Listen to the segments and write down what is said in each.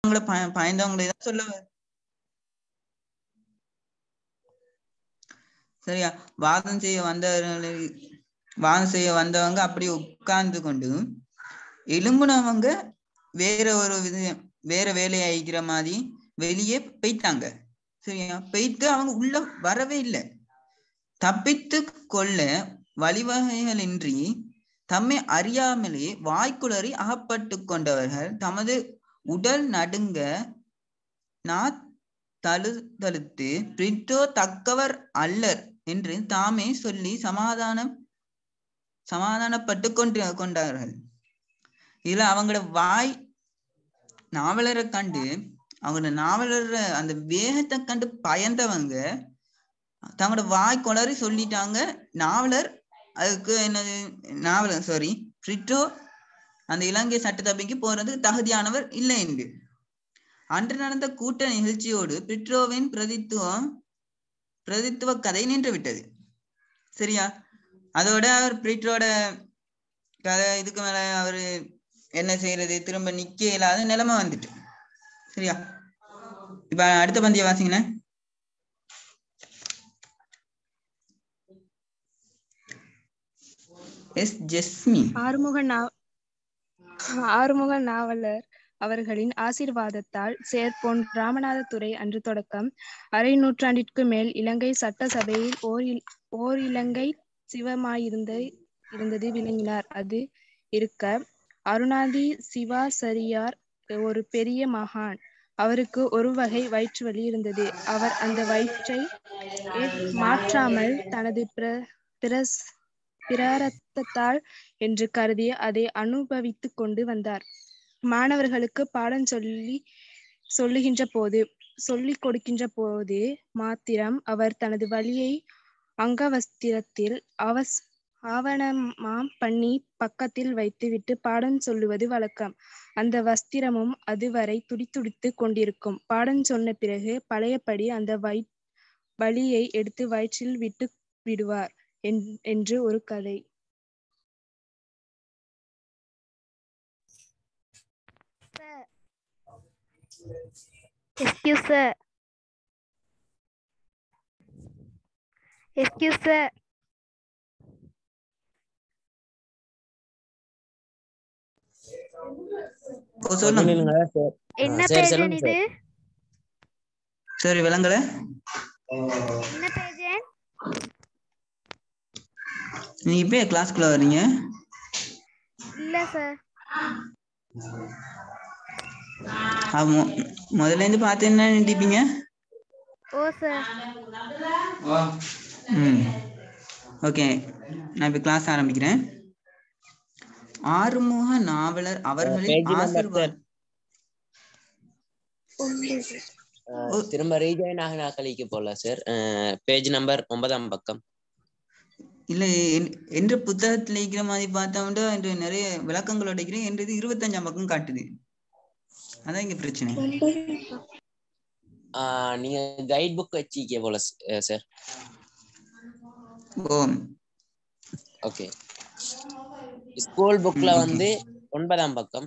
பயந்தவங்களை பய- பயந்தவங்களை தான் சொல்ல வ- சரியா வாதம் செய்ய வந்தவர்களை வாதம் செய்ய வந்தவங்க அப்படி உட்கார்ந்து கொண்டு எலும்புனவங்க வேற ஒரு வித- வேற வேலையை அழிக்கிற மாதிரி வெளியே போயிட்டாங்க சரியா போயிட்டு அவங்க உள்ள வரவே இல்லை தப்பித்து கொள்ள வழிவகைகளின்றி தம்மை அறியாமலே வாய்க்குளறி அகப்பட்டு கொண்டவர்கள் தமது உடல் நடுங்க நா தழு தழுத்து பிரிட்டோ தக்கவர் அல்லர் என்று தாமே சொல்லி சமாதானம் சமாதானப்பட்டு கொண்டு கொண்டார்கள் இதுல அவங்களோட வாய் நாவலரை கண்டு அவங்களோட நாவலர் அந்த வேகத்தை கண்டு பயந்தவங்க தங்களோட வாய் கொளறி சொல்லிட்டாங்க நாவலர் அதுக்கு என்னது நாவலர் சாரி பிரிட்டோ அந்த இலங்கை சட்டசபைக்கு போறதுக்கு தகுதியானவர் இல்லை என்று அன்று நடந்த கூட்ட நிகழ்ச்சியோடு பிரிட்ரோவின் பிரதித்துவம் பிரதித்துவ கதை நின்று விட்டது சரியா அதோட அவர் பிரிட்ரோட கதை இதுக்கு மேல அவரு என்ன செய்யறது திரும்ப நிக்க இல்லாத நிலைமை வந்துட்டு சரியா இப்ப அடுத்த பந்திய வாசிங்கண்ணே எஸ் ஜெஸ்மி ஆறுமுக நா ஆறுமுக நாவலர் அவர்களின் ஆசீர்வாதத்தால் சேர்ப்பொன் ராமநாதத்துறை அன்று தொடக்கம் அரை நூற்றாண்டிற்கு மேல் இலங்கை சட்டசபையில் ஓர் இல்- ஓர் இலங்கை சிவமாயிருந்த இருந்தது விளங்கினார் அது இருக்க அருணாதி சிவாசரியார் ஒரு பெரிய மகான் அவருக்கு ஒரு வகை வயிற்று வலி இருந்தது அவர் அந்த வயிற்றை மாற்றாமல் தனது பிர பிரஸ் பிராரத்தத்தால் என்று கருதி அதை அனுபவித்துக் கொண்டு வந்தார் மாணவர்களுக்கு பாடம் சொல்லி சொல்லுகின்ற போது சொல்லிக் கொடுக்கின்ற போது மாத்திரம் அவர் தனது வலியை அங்கவஸ்திரத்தில் அவஸ் ஆவணமாம் பண்ணி பக்கத்தில் வைத்துவிட்டு பாடம் சொல்லுவது வழக்கம் அந்த வஸ்திரமும் அதுவரை துடிதுடித்து கொண்டிருக்கும் பாடம் சொன்ன பிறகு பழையபடி அந்த வயி வலியை எடுத்து வயிற்றில் விட்டு விடுவார் என்- என்று ஒரு கதை Excuse sir. Excuse sir. ஓ சொல்லுங்க என்ன சரி, பேஜன் சொல்லுங்க இது சரி விளங்கல என்ன பேஜன் நீங்க இப்பயே கிளாஸ்க்குள்ள வர்றீங்க இல்ல சார் ஆ, மொ- முதல்ல இருந்து பார்த்து என்ன நினைப்பீங்க ஓ சார் ம் ஓகே நான் இப்போ கிளாஸ் ஆரம்பிக்கிறேன் ஆறுமுக நாவலர் அவர்களின் page number, ஆசீர்வாத அஹ், திரும்ப ரீஜாயின் ஆகினா கழிக்க போல சார் பேஜ் நம்பர் ஒன்பதாம் பக்கம் இல்ல என்- என்ற புத்தகத்துல இருக்கிற மாதிரி பார்த்தோம்னா என்று நிறைய விளக்கங்களோட இருக்கிறேன் என்றது இருபத்தஞ்சாம் பக்கம் காட்டுது அதான் இங்க பிரச்சனை அஹ், நீங்க கைட் புக் வச்சிக்க போல சார் ஓ ஓகே ஸ்கூல் புக்ல வந்து ஒன்பதாம் பக்கம்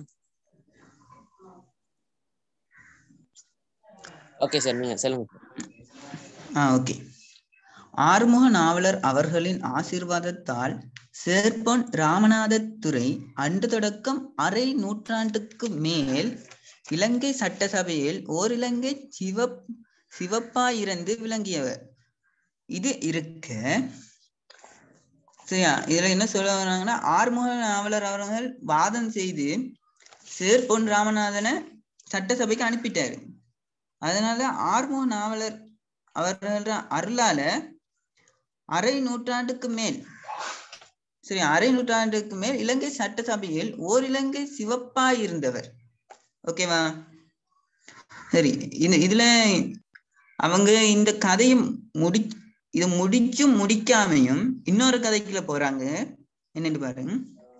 ஓகே சார் நீங்க சொல்லுங்க ஆ ஓகே ஆறுமுக நாவலர் அவர்களின் ஆசீர்வாதத்தால் சேர்ப்பொன் ராமநாதத்துறை அன்று தொடக்கம் அரை நூற்றாண்டுக்கு மேல் இலங்கை சட்டசபையில் ஓர் இலங்கை சிவ சிவப்பாயிருந்து விளங்கியவர் இது இருக்க சரியா இதுல என்ன சொல்ல வர்றாங்கன்னா ஆறுமுக நாவலர் அவர்கள் வாதம் செய்து சேர்ப்பொன் ராமநாதனை சட்டசபைக்கு அனுப்பிட்டாரு அதனால ஆறுமுக நாவலர் அவர்கள அருளால அரை நூற்றாண்டுக்கு மேல் சரி அரை நூற்றாண்டுக்கு மேல் இலங்கை சட்டசபையில் ஓர் இலங்கை சிவப்பாய் இருந்தவர் ஓகேவா சரி இது இதுல அவங்க இந்த கதையை முடி இது முடிச்சும் முடிக்காமையும் இன்னொரு கதைக்குள்ள போறாங்க என்னன்னு பாருங்க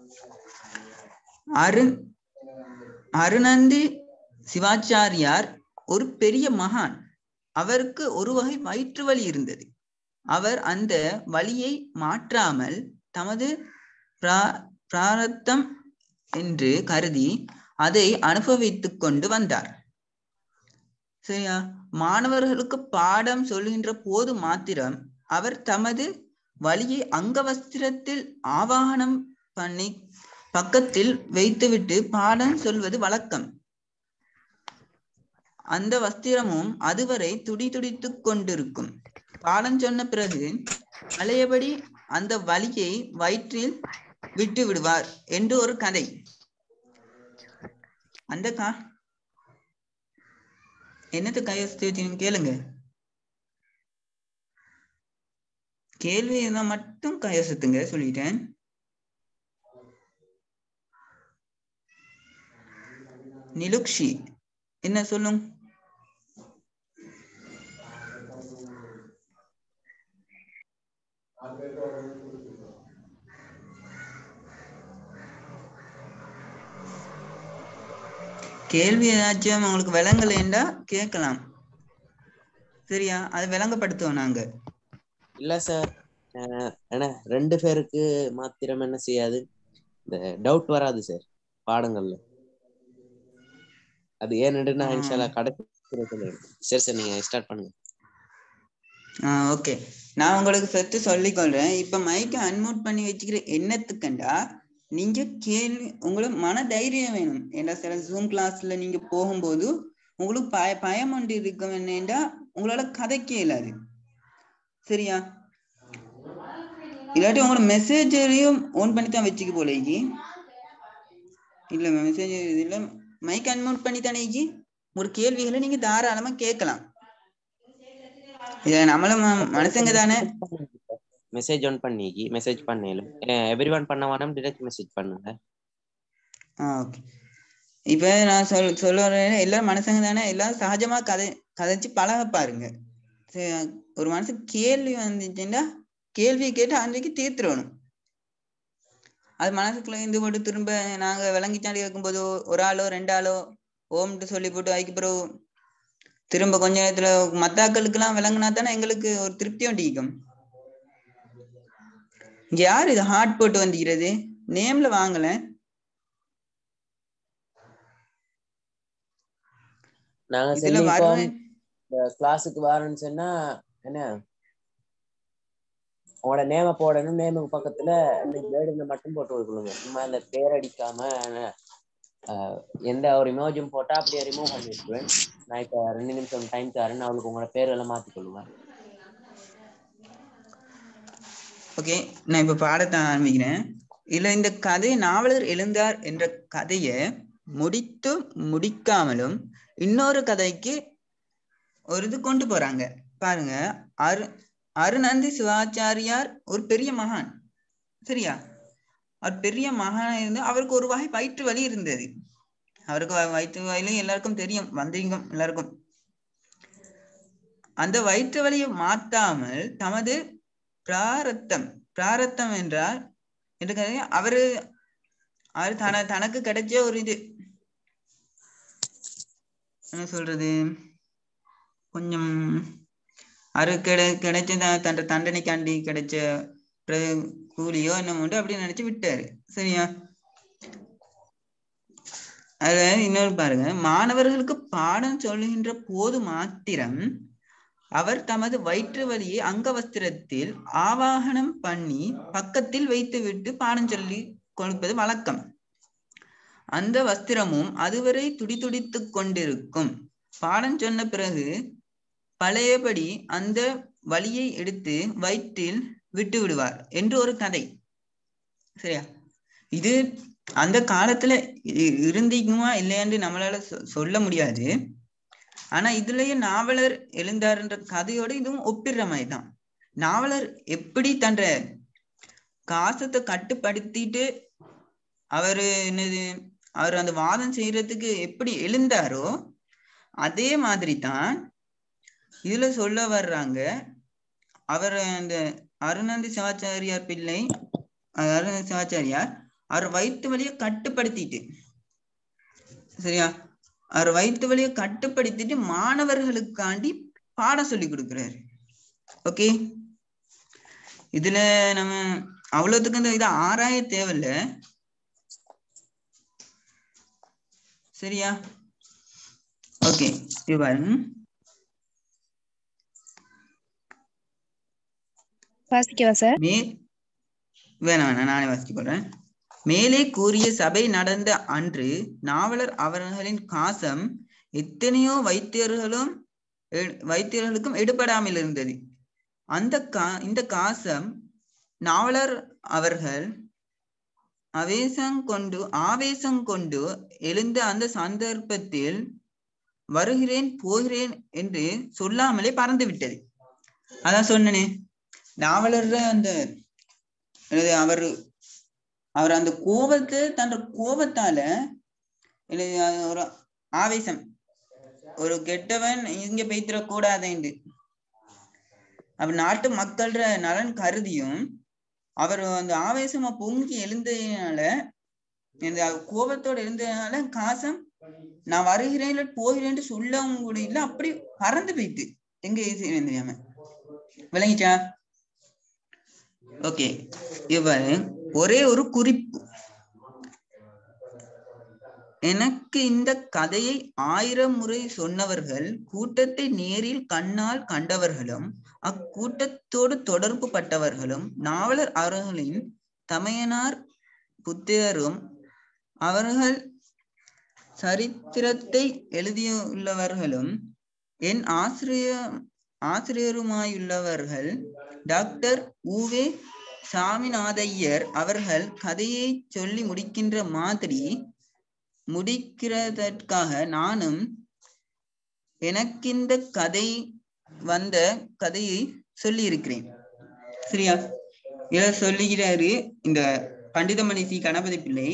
அருண் அருணந்தி சிவாச்சாரியார் ஒரு பெரிய மகான் அவருக்கு ஒரு வகை வயிற்று வலி இருந்தது அவர் அந்த வலியை மாற்றாமல் தமது பிரா- பிராரத்தம் என்று கருதி அதை அனுபவித்துக் கொண்டு வந்தார் சரியா மாணவர்களுக்கு பாடம் சொல்லுகின்ற போது மாத்திரம் அவர் தமது வழியை அங்கவஸ்திரத்தில் ஆவாகனம் பண்ணி பக்கத்தில் வைத்துவிட்டு பாடம் சொல்வது வழக்கம் அந்த வஸ்திரமும் அதுவரை துடி துடித்துக் கொண்டிருக்கும் பாடம் சொன்ன பிறகு பழையபடி அந்த வலியை வயிற்றில் விட்டு விடுவார் என்று ஒரு கதை அந்த கா என்னது கையஸ்தி கேளுங்க கேள்வி இருந்தா மட்டும் கையசத்துங்க சொல்லிட்டேன் நிலுக்ஷி என்ன சொல்லும் கேள்வி ஏதாச்சும் உங்களுக்கு விளங்கலைண்டா கேட்கலாம் சரியா அதை விளங்கப்படுத்துவோம் நாங்க இல்ல சார் என்ன ரெண்டு பேருக்கு மாத்திரம் என்ன செய்யாது இந்த டவுட் வராது சார் பாடங்கள்ல அது ஏன்னு நான் இன்ஷால்லா கடைசி சொல்லிடுறேன். சரி சார் நீங்க ஸ்டார்ட் பண்ணுங்க ஆஹ் ஓகே நான் உங்களுக்கு ஃபர்ஸ்ட் சொல்லிக்கொள்றேன் இப்ப மைக்கை அன்மியூட் பண்ணி வச்சுக்கிற என்னத்துக்குண்டா நீங்க கேள்வி உங்களுக்கு மன தைரியம் வேணும் ஏன்னா சில ஜூம் கிளாஸ்ல நீங்க போகும்போது உங்களுக்கு பய பயம் ஒன்று இருக்கும் என்னண்டா உங்களால கதைக்க இயலாது சரியா இல்லாட்டி உங்களோட மெசேஜரையும் ஓன் பண்ணி தான் வச்சுக்க போலேஜி இல்ல மெசேஜ் இல்ல மைக் அன்மியூட் பண்ணி தானே ஜி ஒரு கேள்விகளை நீங்க தாராளமா கேட்கலாம் இத நம்மளும் ம- மனுஷங்க தானே மெசேஜ் ஆன் பண்ணிக்கி மெசேஜ் பண்ணேலும் எவ்ரி ஒன் பண்ண வேணாம் டிரெக்ட் மெசேஜ் பண்ணுங்க ஆ ஓகே இப்ப நான் சொல் சொல்ல வரேன் எல்லாரும் மனுஷங்க தானே எல்லாரும் சகஜமா கதை கதைச்சு பழக பாருங்க சரி, ஒரு மனுஷன் கேள்வி வந்துச்சுன்னா கேள்வியை கேட்டு அன்றைக்கு தீர்த்துடணும் அது மனசுக்குள்ள இருந்து போட்டு திரும்ப நாங்க விளங்கிச்சாண்டி இருக்கும்போது ஒரு ஆளோ ரெண்டு ஆளோ ஓம்ட்டு சொல்லி போட்டு அதுக்கு பிறகு திரும்ப கொஞ்ச நேரத்துல மத்தாக்களுக்கு எல்லாம் விளங்குனா தானே எங்களுக்கு ஒரு திருப்தி வண்டிக்கும் இங்க யார் இது ஹார்ட் போட்டு வந்திக்கிறது நேம்ல வாங்கல நாங்க இதுல சொல்லி வர்றேன் கிளாஸுக்கு வரேன்னு சொன்னா என்ன உங்களோட நேம போடணும் நேமுக்கு பக்கத்துல வேர்டுங்க மட்டும் போட்டு கொடுக்கணுங்க சும்மா இந்த பேர் அடிக்காம ஆஹ், எந்த ஒரு இமோஜும் போட்டா அப்படியே ரிமூவ் பண்ணி விட்டுருவேன் நான் இப்ப ரெண்டு நிமிஷம் டைம் தரேன் அவளுக்கு உங்களோட பேரெல்லாம் மாத்தி கொள்ளுவேன் ஓகே நான் இப்ப பாடத்தை ஆரம்பிக்கிறேன் இதுல இந்த கதை நாவலர் எழுந்தார் என்ற கதையை முடித்து முடிக்காமலும் இன்னொரு கதைக்கு ஒரு இது கொண்டு போறாங்க பாருங்க அரு அருணந்தி சிவாச்சாரியார் ஒரு பெரிய மகான் சரியா அவர் பெரிய மகான் இருந்து அவருக்கு ஒரு வகை வயிற்று வலி இருந்தது அவருக்கு வ- வயிற்று வலி எல்லாருக்கும் தெரியும் வந்தீங்க எல்லாருக்கும் அந்த வயிற்று வலியை மாத்தாமல் தமது பிராரத்தம் பிராரத்தம் என்றால் என்று கதை- அவரு அவர் தன தனக்கு கிடைச்ச ஒரு இது என்ன சொல்றது கொஞ்சம் அவரு கிடை கிடைச்ச த- தண்ட தண்டனைக்காண்டி கிடைச்ச பிர- கூலியோ என்ன உண்டு அப்படின்னு நினைச்சு விட்டாரு சரியா அதுல இன்னொரு பாருங்க மாணவர்களுக்கு பாடம் சொல்லுகின்ற போது மாத்திரம் அவர் தமது வயிற்று வலியை அங்கவஸ்திரத்தில் ஆவாகனம் பண்ணி பக்கத்தில் வைத்துவிட்டு பாடம் சொல்லி கொடுப்பது வழக்கம் அந்த வஸ்திரமும் அதுவரை துடிதுடித்துக் கொண்டிருக்கும் பாடம் சொன்ன பிறகு பழையபடி அந்த வலியை எடுத்து வயிற்றில் விட்டு விடுவார் என்று ஒரு கதை சரியா இது அந்த காலத்துல இ- இருந்தீங்குமா இல்லையான்னு நம்மளால சொ- சொல்ல முடியாது ஆனா இதுலயே நாவலர் எழுந்தாருன்ற கதையோட இதுவும் ஒப்பிடுற மாதிரி தான் நாவலர் எப்படி தன்ற காசத்தை கட்டுப்படுத்திட்டு அவரு என்னது அவர் அந்த வாதம் செய்யறதுக்கு எப்படி எழுந்தாரோ அதே மாதிரி தான் இதுல சொல்ல வர்றாங்க அவர் அந்த அருணந்தி சிவாச்சாரியார் பிள்ளை அஹ் அருணந்தி சிவாச்சாரியார் அவர் வயிற்று வலியை கட்டுப்படுத்திட்டு சரியா அவர் வயிற்று வலியை கட்டுப்படுத்திட்டு மாணவர்களுக்காண்டி பாடம் சொல்லி கொடுக்கிறாரு ஓகே இதுல நம்ம அவ்வளவுத்துக்கு இந்த இதை ஆராய தேவையில்ல சரியா ஓகே இது பாருங்க வாசிக்கவா சார் மே வேணாம் வேணாம் நானே வாசிச்சு கொள்றேன் மேலே கூறிய சபை நடந்த அன்று நாவலர் அவர்களின் காசம் எத்தனையோ வைத்தியர்களும் எ- வைத்தியர்களுக்கும் எடுபடாமல் இருந்தது அந்த கா இந்த காசம் நாவலர் அவர்கள் அவேசம் கொண்டு ஆவேசம் கொண்டு எழுந்த அந்த சந்தர்ப்பத்தில் வருகிறேன் போகிறேன் என்று சொல்லாமலே பறந்து விட்டது அதான் சொன்னனே நாவலர் அந்த என்னது அவர் அவர் அந்த கோபத்தை தன்னோட கோபத்தால என்னது அது ஒரு ஆவேசம் ஒரு கெட்டவன் இங்க பெய்த்திர கூடாதுண்டு அப்ப நாட்டு மக்களோட நலன் கருதியும் அவர் அந்த ஆவேசமா பொங்கி எழுந்ததுனால இந்த கோபத்தோட இருந்ததுனால காசம் நான் வருகிறேன் இல்ல போகிறேன்னு சொல்லவும் கூட இல்ல அப்படி பறந்து போயிட்டு எங்க செய்யணும் தெரியாம விளங்கிச்சா ஓகே இவர் ஒரே ஒரு குறிப்பு எனக்கு இந்த கதையை ஆயிரம் முறை சொன்னவர்கள் கூட்டத்தை நேரில் கண்ணால் கண்டவர்களும் அக்கூட்டத்தோடு தொடர்பு பட்டவர்களும் நாவலர் அவர்களின் தமையனார் புத்திரரும் அவர்கள் சரித்திரத்தை எழுதியுள்ளவர்களும் என் ஆசிரிய ஆசிரியருமாயுள்ளவர்கள் டாக்டர் ஊவே சாமிநாதையர் அவர்கள் கதையை சொல்லி முடிக்கின்ற மாதிரி முடிக்கிறதற்காக நானும் எனக்கு இந்த கதை வந்த கதையை சொல்லி இருக்கிறேன் சரியா இத சொல்லுகிறாரு இந்த பண்டிதமணி சி கணபதி பிள்ளை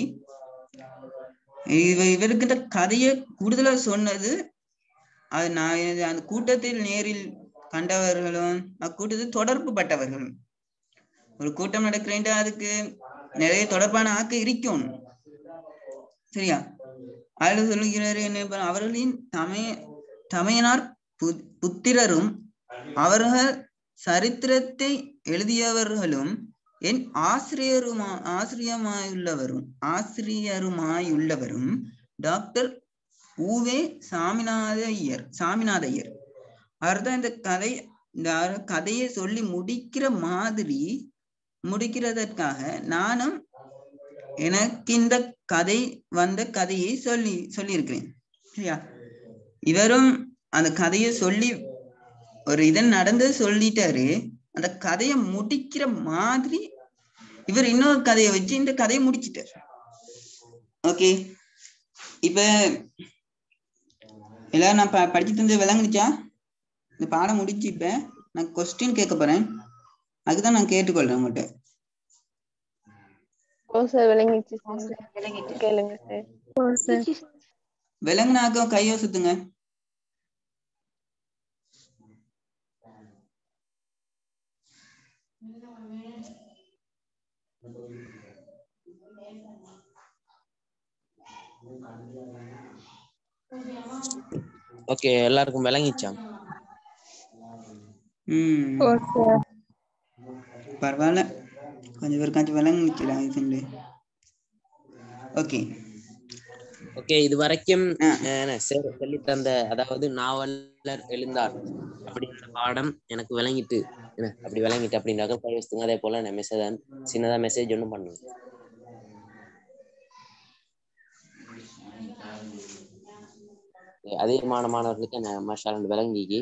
இவ இவருக்கு இந்த கதையை கூடுதலா சொன்னது அது நான் இது அந்த கூட்டத்தில் நேரில் கண்டவர்களும் அக்கூட்டத்தில் தொடர்பு பட்டவர்களும் ஒரு கூட்டம் நடக்கிறேன்டா அதுக்கு நிறைய தொடர்பான ஆக்க இருக்கும் சரியா அதுல சொல்லுகிறாரு என்ன ப- அவர்களின் தமைய தமையனார் பு- புத்திரரும் அவர்கள் சரித்திரத்தை எழுதியவர்களும் என் ஆசிரியருமா ஆசிரியமாயுள்ளவரும் ஆசிரியருமாயுள்ளவரும் டாக்டர் ஊவே சாமிநாதையர் சாமிநாதையர் அவர்தான் இந்த கதை இந்த அவர் கதையை சொல்லி முடிக்கிற மாதிரி முடிக்கிறதற்காக நானும் எனக்கு இந்த கதை வந்த கதையை சொல்லி சொல்லியிருக்கிறேன் சரியா இவரும் அந்த கதையை சொல்லி ஒரு இதன் நடந்தது சொல்லிட்டாரு அந்த கதையை முடிக்கிற மாதிரி இவர் இன்னொரு கதையை வச்சு இந்த கதையை முடிச்சிட்டார் ஓகே இப்ப எல்லாரும் நான் ப- படிச்சு தந்து விளங்குச்சா இந்த பாடம் முடிச்சு இப்ப நான் கொஸ்டின் கேட்க போறேன் அதுதான் நான் கேட்டுக்கொள்றேன் உங்கள்கிட்ட ஓ சார் விளங்கிச்சு சார் கேளுங்க சார் ஓ சார் விலங்குனாக்க கையை சுத்துங்க ஓகே எல்லாருக்கும் விளங்கிச்சா ம் ஓ சார் பரவாயில்ல கொஞ்சம் பேருக்காச்சும் விளங்குச்சுடா இது ஓகே ஓகே இது வரைக்கும் ஆ. அஹ், என்ன சார் சொல்லி தந்த அதாவது நாவலர் எழுந்தார் அப்படின்ற பாடம் எனக்கு விளங்கிட்டு என்ன அப்படி விளங்கிட்டு அப்படின்னாக்க கை வச்சுங்க அதே போல நான் மெசேஜ் சின்னதா மெசேஜ் ஒன்றும் பண்ணுங்க அதிகமான மாணவர்களுக்கு என்ன மஷாலன் விளங்கிக்கு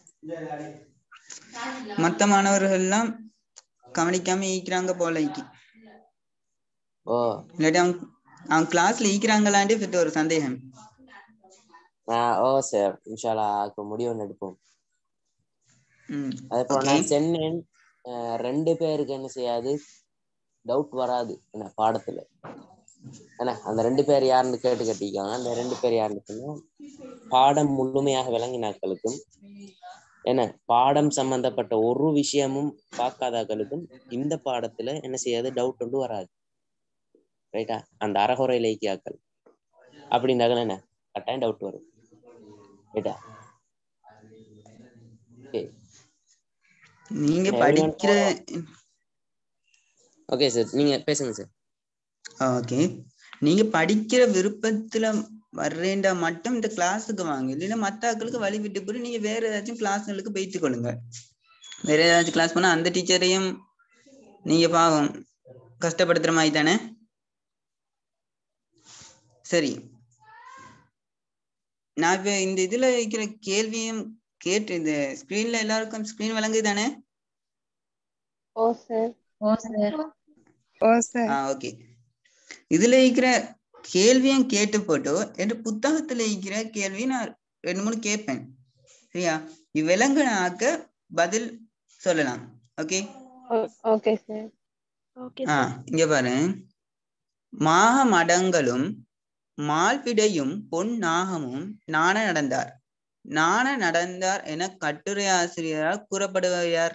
மத்த மாணவர்கள் எல்லாம் கவனிக்காம ஈக்கிறாங்க போல ஈக்கி ஓ இல்லாட்டி அவங்க அவங்க கிளாஸ்ல ஈக்கிறாங்களாண்டே பத்தி ஒரு சந்தேகம் ஆஹ் ஓ சார் இன்ஷால்லா அதுக்கு முடிவு ஒன்று எடுப்போம் ம் அதே போல Okay. நான் சென்னேன் அஹ் ரெண்டு பேருக்கு என்ன செய்யாது டவுட் வராது என்ன பாடத்துல என்ன அந்த ரெண்டு பேர் யாருன்னு கேட்டு கட்டிக்காங்க அந்த ரெண்டு பேர் யாருன்னு சொன்னா பாடம் முழுமையாக விளங்கினாக்களுக்கும் என்ன பாடம் சம்பந்தப்பட்ட ஒரு விஷயமும் பார்க்காதாக்களுக்கும் இந்த பாடத்துல என்ன செய்யாது டவுட் ஒன்று வராது ரைட்டா அந்த அறகுறை இலக்கியாக்கள் அப்படின்னாக்க என்ன கட்டாயம் டவுட் வரும் ரைட்டா ஓகே நீங்க Everyone படிக்கிற ஓகே சார் நீங்க பேசுங்க சார் ஓகே நீங்க படிக்கிற விருப்பத்துல வர்றேன்டா மட்டும் இந்த கிளாஸுக்கு வாங்க இல்லைன்னா மத்த ஆட்களுக்கு வழி விட்டு போய் நீங்க வேற ஏதாச்சும் கிளாஸ்களுக்கு போய்த்து கொள்ளுங்க வேற ஏதாச்சும் கிளாஸ் போனா அந்த டீச்சரையும் நீங்க பாவம் கஷ்டப்படுத்துற மாதிரி தானே சரி நான் இப்ப இந்த இதுல வைக்கிற கேள்வியும் கேட்டு இந்த ஸ்கிரீன்ல எல்லாருக்கும் ஸ்கிரீன் விளங்குது தானே ஓ சார் ஓ சார் ஓ சார் ஆ ஓகே இதுல இருக்கிற கேள்வியும் கேட்டு போட்டு என் புத்தகத்துல இருக்கிற கேள்வி நான் ரெண்டு மூணு கேட்பேன் சரியா இவ்விலங்குனாக்க பதில் சொல்லலாம் ஓகே ஓகே சார் ஓகே ஆ இங்க பாரு மாக மடங்களும் மால்பிடையும் பொன் நாகமும் நாண நடந்தார் நாண நடந்தார் என கட்டுரை ஆசிரியரால் கூறப்படுவர் யார்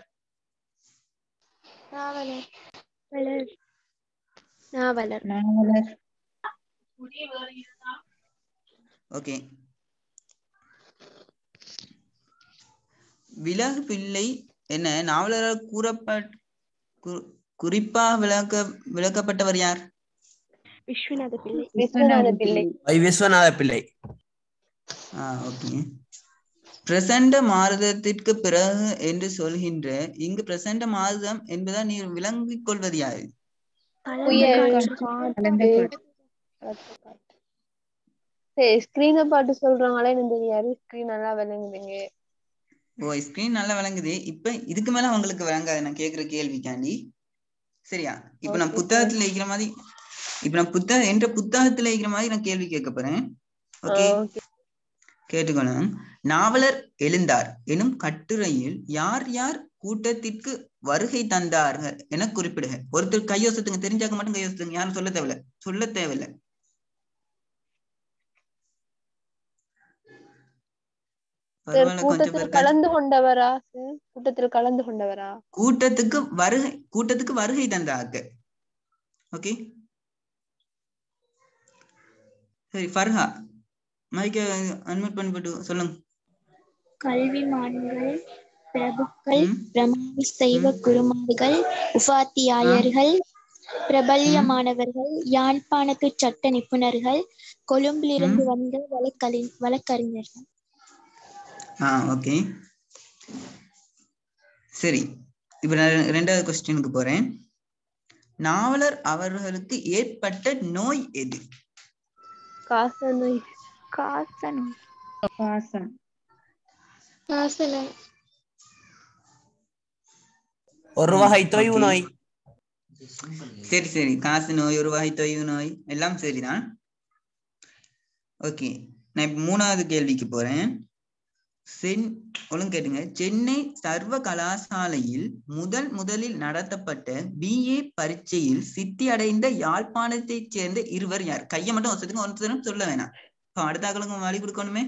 நாவலர் வளர் நாவலர் நாவலர் ஓகே விலகு பிள்ளை என்ன நாவலரால் கூறப்பட் கு- குறிப்பா விளக்க விளக்கப்பட்டவர் யார் விஸ்வநாத பிள்ளை விஸ்வநாத பிள்ளை வை விஸ்வநாத பிள்ளை ஆ ஓகே பிரசண்ட மாறுதத்திற்கு பிறகு என்று சொல்கின்ற இங்கு பிரசண்ட மாறுதம் என்பதா நீர் விளங்கிக் கொள்வது யாது புயல் கலந்த காற்று. சரி ஸ்கிரீனை பாட்டு சொல்றாங்களே எனக்கு தெரியாது ஸ்கிரீன் நல்லா விளங்குதுங்க ஓ ஸ்கிரீன் நல்லா விளங்குது இப்ப இதுக்கு மேல உங்களுக்கு விளங்காது நான் கேக்குற கேள்விக்காண்டி சரியா இப்ப நான் Okay, புத்தகத்துல இருக்கிற மாதிரி இப்ப நான் புத்தக என்ற புத்தகத்துல இருக்கிற மாதிரி நான் கேள்வி கேட்க போறேன் ஓகே ஓகே கேட்டுக்கணும் நாவலர் எழுந்தார் எனும் கட்டுரையில் யார் யார் கூட்டத்திற்கு வருகை தந்தார்கள் என குறிப்பிடுக ஒருத்தர் கையோசத்துங்க தெரிஞ்சாக்க மட்டும் கையோசத்துங்க யாரும் சொல்ல தேவையில்ல சொல்ல தேவையில்ல சார் பரவாயில்ல கொஞ்சம் கூட்டத்தில் பேருக்கு கலந்து கொண்டவரா சார் கூட்டத்தில் கலந்து கொண்டவரா கூட்டத்துக்கு வருகை கூட்டத்துக்கு வருகை தந்தாங்க ஓகே சரி ஃபர்ஹா மைக்க அன்மியூட் பண்ணிவிட்டு சொல்லுங்க கல்விமான்கள் பிரபுக்கள் ம், பிரமாணி சைவ குருமார்கள் உபாத்தியாயர்கள் பிரபல்யமானவர்கள் யாழ்ப்பாணத்து சட்ட நிபுணர்கள் கொழும்பிலிருந்து வந்த வழக்கறி வழக்கறிஞர்கள் ஆ ஓகே சரி இப்ப நான் ரெண்டாவது கொஸ்டினுக்கு போறேன் நாவலர் அவர்களுக்கு ஏற்பட்ட நோய் எது காச நோய் காசனம் பாசம் காசலம் ஒரு வகை தொய்வு Okay. நோய் சரி சரி காசு நோய் ஒரு வகை தொய்வு நோய் எல்லாம் சரிதான் ஓகே நான் இப்ப மூணாவது கேள்விக்கு போறேன் சென் ஒழுங்கு கேட்டுங்க சென்னை சர்வ கலாசாலையில் முதல் முதலில் நடத்தப்பட்ட பிஏ பரீட்சையில் சித்தி அடைந்த யாழ்ப்பாணத்தைச் சேர்ந்த இருவர் யார் கையை மட்டும் ஒருத்தருக்கு ஒருத்தரும் சொல்ல வேணாம் இப்போ அடுத்த ஆக்களுக்கு வழி கொடுக்கணுமே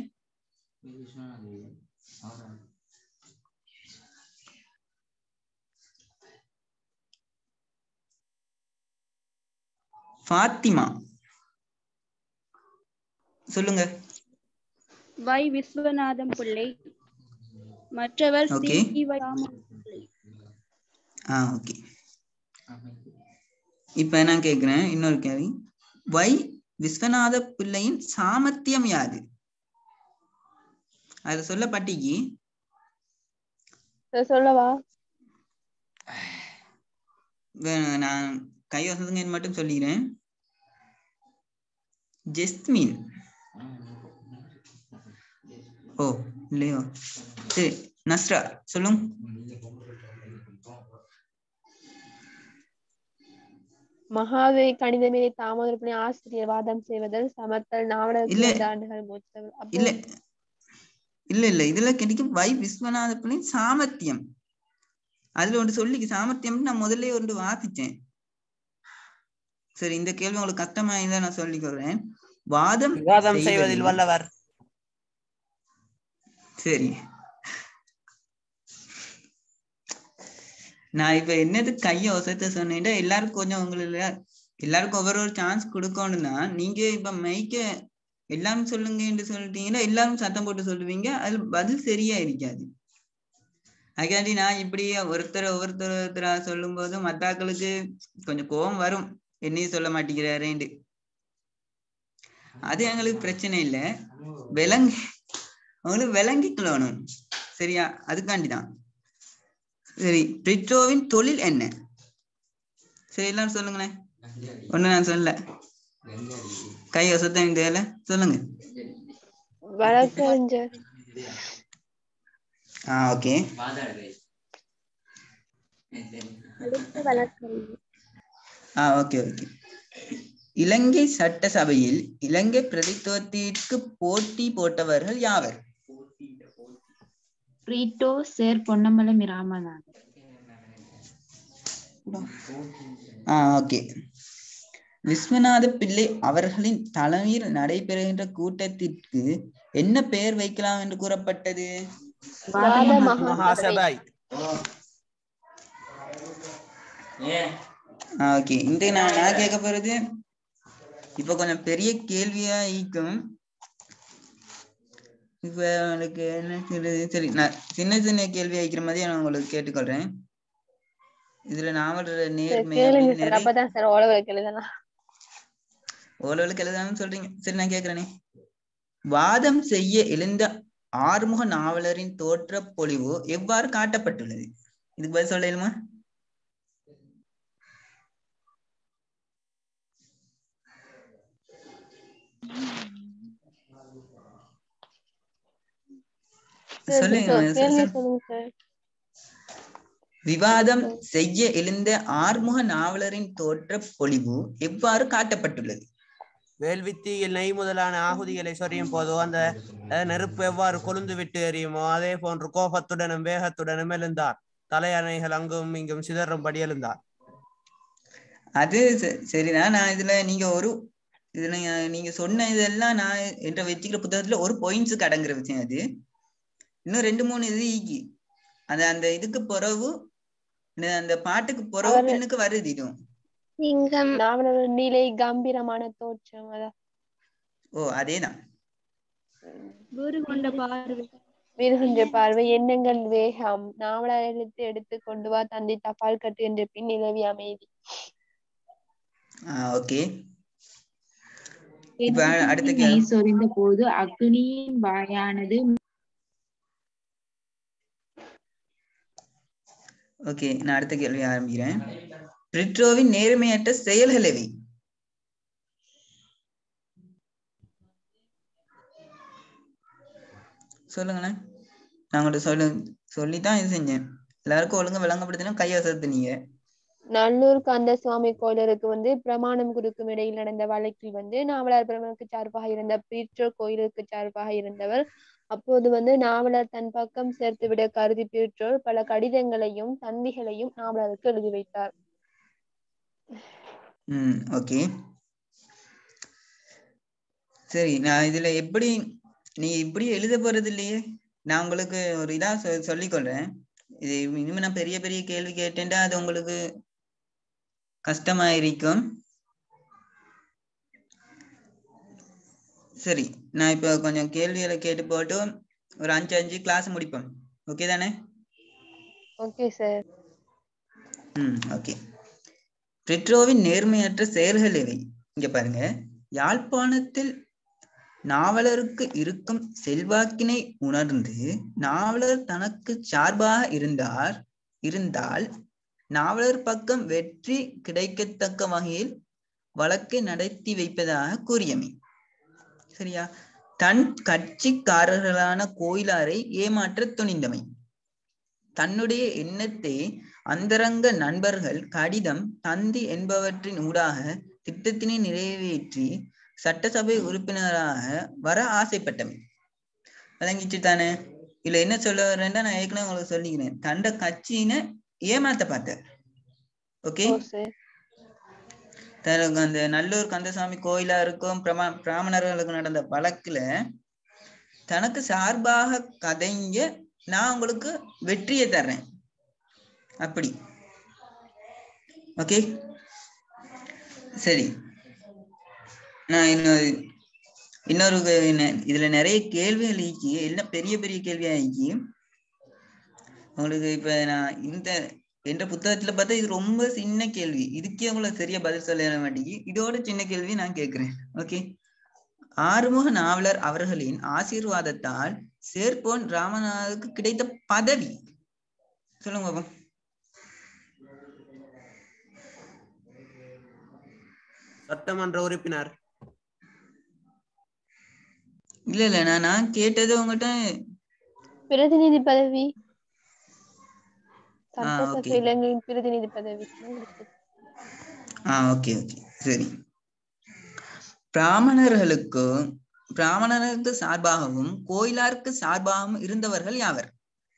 ஃபாத்திமா சொல்லுங்க வை விஸ்வநாதம் பிள்ளை மற்றவர் Okay. சி வை ராமன் பிள்ளை ஆ ஓகே இப்ப நான் கேக்குறேன் இன்னொரு கேள்வி வை விஸ்வநாத பிள்ளையின் சாமர்த்தியம் யாது அது சொல்ல பட்டிக்கு சார் சொல்லவா வே- நான் கை வசதுங்க மட்டும் சொல்லிக்கிறேன் ஜெஸ்மின் ஓ இல்லையோ சரி நஸ்ரா சொல்லுங்க மகாவீர் கணிதமேதை தாமோதரப்பணி ஆசிரியர் வாதம் செய்வதில் சமர்த்தல் நாவலர் இல்ல. இரண்டு ஆண்டுகள் மூத்தவர் அப்போ இல்ல இல்ல இல்ல இதுல கிடைக்கும் வை விஸ்வநாத பிள்ளையின் சாமர்த்தியம் அதுல ஒன்று சொல்லி சாமர்த்தியம் நான் முதல்ல ஒன்று வாசிச்சேன் சரி இந்த கேள்வி உங்களுக்கு கஷ்டமா இருந்தா நான் சொல்லிக்கிறேன் வாதம் விவாதம் செய்வதில் வல்லவர் சரி நான் இப்ப என்னது கைய ஒசத்த சொன்னேன்டா எல்லாருக்கும் கொஞ்சம் உங்களுக்கு எல்லாருக்கும் ஒவ்வொரு ஒரு சான்ஸ் கொடுக்கணும்னா நீங்க இப்ப மைக்க எல்லாரும் சொல்லுங்க என்று சொல்லிட்டீங்கன்னா எல்லாரும் சத்தம் போட்டு சொல்லுவீங்க அது பதில் சரியா இருக்காது அதுக்காண்டி நான் இப்படி ஒருத்தர் ஒவ்வொருத்தர் ஒருத்தரா சொல்லும் போது மத்தாக்களுக்கு கொஞ்சம் கோபம் வரும் என்னையும் சொல்ல மாட்டேங்கிறாரேண்டு அது எங்களுக்கு பிரச்சனை இல்லை விளங்கி அவங்களுக்கு விளங்கிக்கணும் சரியா அதுக்காண்டிதான் சரி பிரிட்ரோவின் தொழில் என்ன சரி எல்லாரும் சொல்லுங்களேன் ஒண்ணு நான் சொல்லல கை வசத்தம் தேவையில்ல சொல்லுங்க வழக்கறிஞர் ஆ ஓகே அடுத்த வழக்கறிஞர் ஆ ஓகே ஓகே இலங்கை சட்டசபையில் இலங்கை பிரதித்துவத்திற்கு போட்டி போட்டவர்கள் யாவர் பிரீட்டோ சேர் பொன்னம்பலம் ராமநாதன் ஆ ஓகே விஸ்வநாத பிள்ளை அவர்களின் தலைமையில் நடைபெறுகின்ற கூட்டத்திற்கு என்ன பெயர் வைக்கலாம் என்று கூறப்பட்டது வாத மகாசபை ஆ ஓகே இந்த நான் நான் கேட்க போறது இப்ப கொஞ்சம் பெரிய கேள்வியா ஈக்கும் இப்ப உங்களுக்கு என்ன சொல்றது சரி நான் சின்ன சின்ன கேள்வி வைக்கிற மாதிரி நான் உங்களுக்கு கேட்டுக்கொள்றேன் இதுல நாவல் நேர்மை கேளுங்க அப்படின்னு சார் நிறைய அப்பதான் சார் ஓலவருக்கு எழுதலாம் ஓரளவுக்கு எழுதாம சொல்றீங்க சரி நான் கேக்குறேனே வாதம் செய்ய எழுந்த ஆறுமுக நாவலரின் தோற்ற பொலிவு எவ்வாறு காட்டப்பட்டுள்ளது இதுக்கு பதில் சொல்ல இயலுமா சரி, சொல்லுங்க சார், சொ- கேள்வி சொ- சொல்லுங்க சார் விவாதம் செய்ய எழுந்த ஆறுமுக நாவலரின் தோற்ற பொலிவு எவ்வாறு காட்டப்பட்டுள்ளது வேள்வித்தீயில் நெய் முதலான ஆகுதிகளை சொரியும் போதோ அந்த அஹ், நெருப்பு எவ்வாறு கொழுந்து விட்டு எரியுமோ அதே போன்று கோபத்துடனும் வேகத்துடனும் எழுந்தார் தலையணைகள் அங்கும் இங்கும் சிதறும்படி எழுந்தார் அது ச- சரிதான் நான் இதுல நீங்க ஒரு இதுல நீங்க- நீங்க சொன்ன இதெல்லாம் நான் என்ற வச்சுக்கிற புத்தகத்துல ஒரு பாயிண்ட்ஸ் அடங்குற விஷயம் அது இன்னும் ரெண்டு மூணு இது ஈக்கி அது அந்த இதுக்கு பிறகு இந்த- அந்த பாட்டுக்கு பிறகு அவரு- பின்னுக்கு வருது இதுவும் சிங்கம் நாவலர் நிலை கம்பீரமான தோற்றம் அதான் ஓ அதேதான் வீறு கொண்ட பார்வை வீறுகின்ற பார்வை எண்ணங்கள் வேகம் நாவலர் எழுத்து எடுத்து கொண்டு வா தந்தை தபால் கட்டு என்ற பின் நிலவி அமைதி ஆஹ் ஓகே இப்ப அடுத்த நெய் கேள்வி சொரிந்த போது அக்னியின் வாயானது ஓகே நான் அடுத்த கேள்வி ஆரம்பிக்கிறேன் பிரிட்ரோவின் நேர்மையற்ற செயல்கள் எவை சொல்லுங்களேன் நான் உங்கள்ட்ட சொல்லு சொல்லித்தான் இது செஞ்சேன் எல்லாருக்கும் ஒழுங்கா விளங்கப்படுத்தினா கையை நீங்க நல்லூர் கந்த சுவாமி கோயிலருக்கு வந்து பிரமாணம் கொடுக்கும் இடையில் நடந்த வழக்கில் வந்து நாவலர் பிரமனுக்கு சார்பாக இருந்த பீற்றர் கோயிலுக்கு சார்பாக இருந்தவர் அப்போது வந்து நாவலர் தன் பக்கம் சேர்த்துவிட கருதி பீற்றோர் பல கடிதங்களையும் தந்திகளையும் நாவலருக்கு எழுதி வைத்தார் ம் ஓகே சரி நான் இதுல எப்படி நீங்க இப்படி எழுத போறது இல்லையே நான் உங்களுக்கு ஒரு இதா சொ- சொல்லிக்கொள்றேன் இது இனிமே நான் பெரிய பெரிய கேள்வி கேட்டேன்டா அது உங்களுக்கு கஷ்டமாயிருக்கும் சரி நான் இப்ப கொஞ்சம் கேள்விகளை கேட்டு போட்டு ஒரு அஞ்சு அஞ்சு கிளாஸ் முடிப்போம் ஓகே தானே ஓகே சார் ம் ஓகே பிரிட்ரோவின் நேர்மையற்ற செயல்கள் எவை இங்க பாருங்க யாழ்ப்பாணத்தில் நாவலருக்கு இருக்கும் செல்வாக்கினை உணர்ந்து நாவலர் தனக்கு சார்பாக இருந்தார் இருந்தால் நாவலர் பக்கம் வெற்றி கிடைக்கத்தக்க வகையில் வழக்கை நடத்தி வைப்பதாக கூறியமை சரியா தன் கட்சிக்காரர்களான கோயிலாரை ஏமாற்றத் துணிந்தமை தன்னுடைய எண்ணத்தை அந்தரங்க நண்பர்கள் கடிதம் தந்தி என்பவற்றின் ஊடாக திட்டத்தினை நிறைவேற்றி சட்டசபை உறுப்பினராக வர ஆசைப்பட்டமை விளங்கிச்சு தானே இதுல என்ன சொல்ல வரேன்னா நான் ஏற்கனவே உங்களுக்கு சொல்லிக்கிறேன் தண்ட கட்சியினை ஏமாத்த பார்த்தார் ஓகே ஓ சார் தனக்கு அந்த நல்லூர் கந்தசாமி கோயிலா இருக்கும் பிரமா பிராமணர்களுக்கு நடந்த வழக்குல தனக்கு சார்பாக கதைங்க நான் உங்களுக்கு வெற்றியை தர்றேன் அப்படி ஓகே சரி நான் இன்னொரு இன்னொரு கு- நெ- இதுல நிறைய கேள்விகள் ஈக்கி எல்லாம் பெரிய பெரிய கேள்வியா ஈக்கி உங்களுக்கு இப்ப நான் இந்த என்ற புத்தகத்துல பார்த்தா இது ரொம்ப சின்ன கேள்வி இதுக்கே உங்களுக்கு சரியா பதில் சொல்ல மாட்டேங்கி இதோட சின்ன கேள்வி நான் கேட்கிறேன் ஓகே ஆறுமுக நாவலர் அவர்களின் ஆசீர்வாதத்தால் சேர்ப்போன் ராமநாதனுக்கு கிடைத்த பதவி சொல்லுங்க பாப்போம் சட்டமன்ற உறுப்பினர் இல்ல இல்ல நான் நான் கேட்டது உங்ககிட்ட பிரதிநிதி பதவி ஆ, சட்டசபை okay. இலங்கையின் பிரதிநிதி பதவி ஆ ஓகே ஓகே சரி பிராமணர்களுக்கு பிராமணர்களுக்கு சார்பாகவும் கோயிலாருக்கு சார்பாகவும் இருந்தவர்கள் யாவர்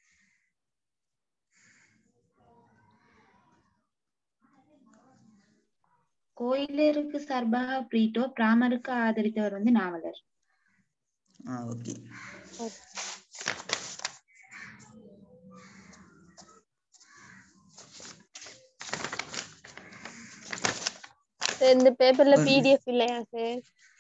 கோயிலருக்கு சார்பாக பிரீட்டோ பிராமருக்கு ஆதரித்தவர் வந்து நாவலர் ஆ ஓகே சார் இந்த பேப்பர்ல ஒரு- பிடிஎஃப் இல்லையா சார்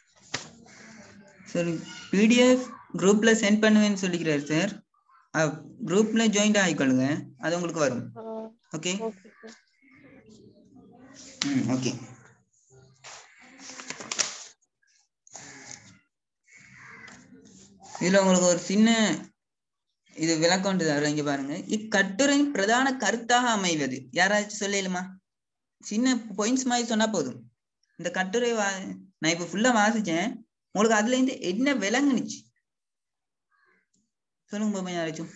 சரி பிடிஎஃப் குரூப்ல சென்ட் பண்ணுவேன்னு சொல்லிக்கிறாரு சார் குரூப்ல ஜாயின்ட் ஆகிக்கொள்ளுங்க அது உங்களுக்கு வரும் ஓகே ஓகே சார் ம் ஓகே இதுல உங்களுக்கு ஒரு சின்ன இது விளக்கம் தரேன் இங்க பாருங்க இக்கட்டுரையின் பிரதான கருத்தாக அமைவது யாராச்சும் சொல்லலுமா சின்ன பாயிண்ட்ஸ் மாதிரி சொன்னா போதும் இந்த கட்டுரை வா நான் இப்ப ஃபுல்லா வாசிச்சேன் உங்களுக்கு அதுல இருந்து என்ன விளங்குனுச்சு சொல்லுங்க பாப்பா யாராச்சும்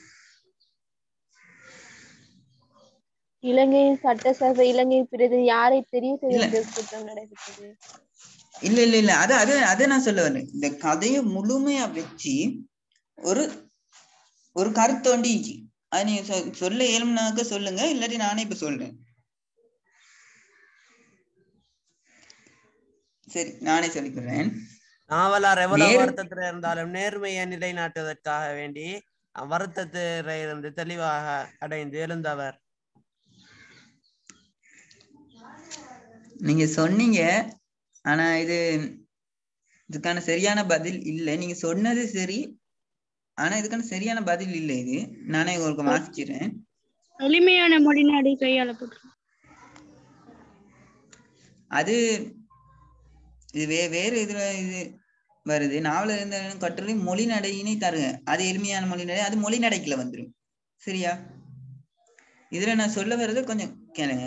இலங்கையின் சட்டசபை இலங்கையின் பிரதிநிதி யாரை தெரிவு செய்து கூட்டம் நடைபெற்றது இல்ல இல்ல இல்ல அது அது அதை நான் சொல்ல வரேன் இந்த கதையை முழுமையா வச்சு ஒரு ஒரு கருத்து ஒண்டிச்சு அது நீங்க சொ- சொல்ல இயலும்னாக்க சொல்லுங்க இல்லாட்டி நானே இப்ப சொல்றேன் சரி நானே சொல்லிக்கிறேன் நாவலார் எவ்வளவு நேர்- வருத்தத்தில் இருந்தாலும் நேர்மையை நிலைநாட்டுவதற்காக வேண்டி வருத்தத்தில இருந்து தெளிவாக அடைந்து எழுந்தவர் நீங்க சொன்னீங்க ஆனா இது இதுக்கான சரியான பதில் இல்லை நீங்க சொன்னது சரி ஆனா இதுக்கான சரியான பதில் இல்லை இது நானே உங்களுக்கு வாசிக்கிறேன் எளிமையான மொழிநாடு கையாளப்பட்டு அது இது வே வேறு இதுல இது வருது நாவல இருந்த கட்டுரை மொழி நடையினை தருங்க அது எளிமையான மொழி நடை அது மொழி நடைக்குள்ள வந்துரும் சரியா இதுல நான் சொல்ல வர்றது கொஞ்சம் கேளுங்க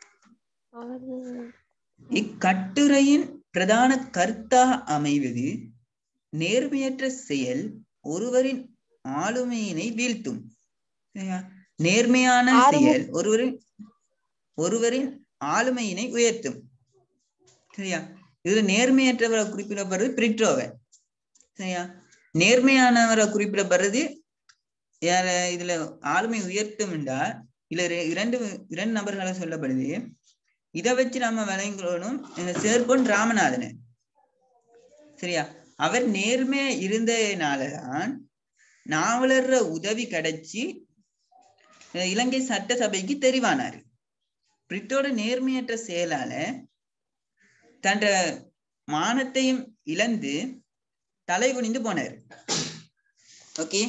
இக்கட்டுரையின் பிரதான கருத்தாக அமைவது நேர்மையற்ற செயல் ஒருவரின் ஆளுமையினை வீழ்த்தும் சரியா? நேர்மையான செயல் ஒருவரின் ஒருவரின் ஆளுமையினை உயர்த்தும் சரியா இதுல நேர்மையற்றவரை குறிப்பிடப்படுறது பிரிட்ரோவை சரியா நேர்மையானவரை குறிப்பிடப்படுறது யார இதுல ஆளுமை உயர்த்தும் என்றால் இதுல ரெ- இரண்டு இரண்டு நபர்களை சொல்லப்படுது இதை வச்சு நம்ம விளங்கணும் சேர்பொன் ராமநாதன் சரியா அவர் நேர்மையா இருந்ததுனாலதான் நாவலர் உதவி கிடைச்சி அஹ் இலங்கை சட்டசபைக்கு தெரிவானாரு பிரிட்டோட நேர்மையற்ற செயலால தன்ற மானத்தையும் இழந்து தலை குனிந்து போனார் ஓகே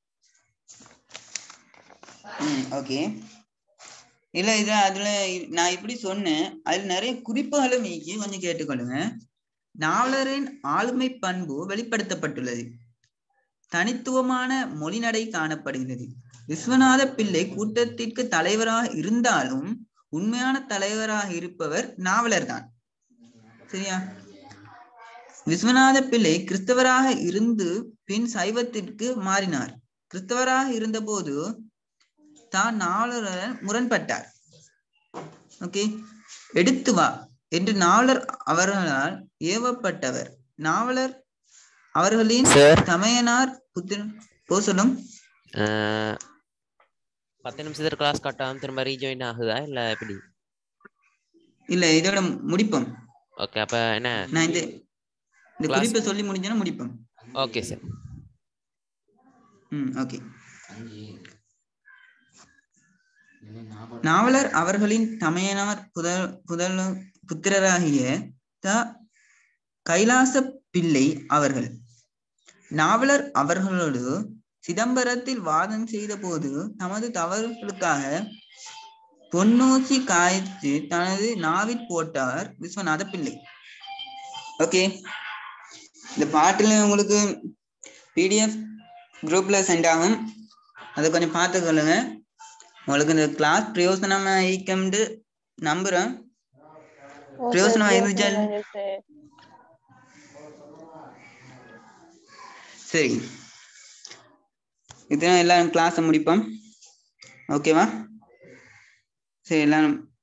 ம் ஓகே இல்ல இது அதுல இ- நான் இப்படி சொன்னேன் அதுல நிறைய குறிப்புகளும் நீக்கி கொஞ்சம் கேட்டுக்கொள்ளுங்க நாவலரின் ஆளுமை பண்பு வெளிப்படுத்தப்பட்டுள்ளது தனித்துவமான மொழிநடை காணப்படுகிறது விஸ்வநாத பிள்ளை கூட்டத்திற்கு தலைவராக இருந்தாலும் உண்மையான தலைவராக இருப்பவர் நாவலர் தான் சரியா விஸ்வநாத பிள்ளை கிறிஸ்தவராக இருந்து பின் சைவத்திற்கு மாறினார் கிறிஸ்தவராக இருந்தபோது தான் நாவலருடன் முரண்பட்டார் ஓகே எடுத்து வா என்று நாவலர் அவர்களால் ஏவப்பட்டவர் நாவலர் அவர்களின் Sir. தமையனார் புத்திரன் போ சொல்லும் அஹ், பத்து நிமிஷத்துல கிளாஸ் கட்டாம திரும்ப ரீஜாயின் ஆகுதா இல்ல எப்படி இல்ல இதோட முடிப்போம் ஓகே அப்ப என்ன நான் இந்த இந்த Class- குறிப்பை சொல்லி முடிஞ்சேன்னா முடிப்போம் ஓகே சார் ம் ஓகே நாவலர் அவர்களின் தமையனார் புதல் புதல் புத்திரராகிய த கைலாச பிள்ளை அவர்கள் நாவலர் அவர்களோடு சிதம்பரத்தில் வாதம் செய்த போது தமது தவறுகளுக்காக பொன்னூசி காய்ச்சி தனது நாவில் போட்டார் விஸ்வநாத பிள்ளை ஓகே இந்த பாட்டுல உங்களுக்கு பிடிஎஃப் குரூப்ல சென்ட் ஆகும் அதை கொஞ்சம் பார்த்துக்கொள்ளுங்க உங்களுக்கு இந்த கிளாஸ் பிரயோசனமா ஈக்கம்ட்டு நம்புறேன் ஓ, பிரயோசனமா சரி, இருந்துச்சா பிரயோசனமா இருந்துச்சு. சரி இதெல்லாம் எல்லாரும் கிளாஸை முடிப்போம் ஓகேவா சரி எல்லாரும்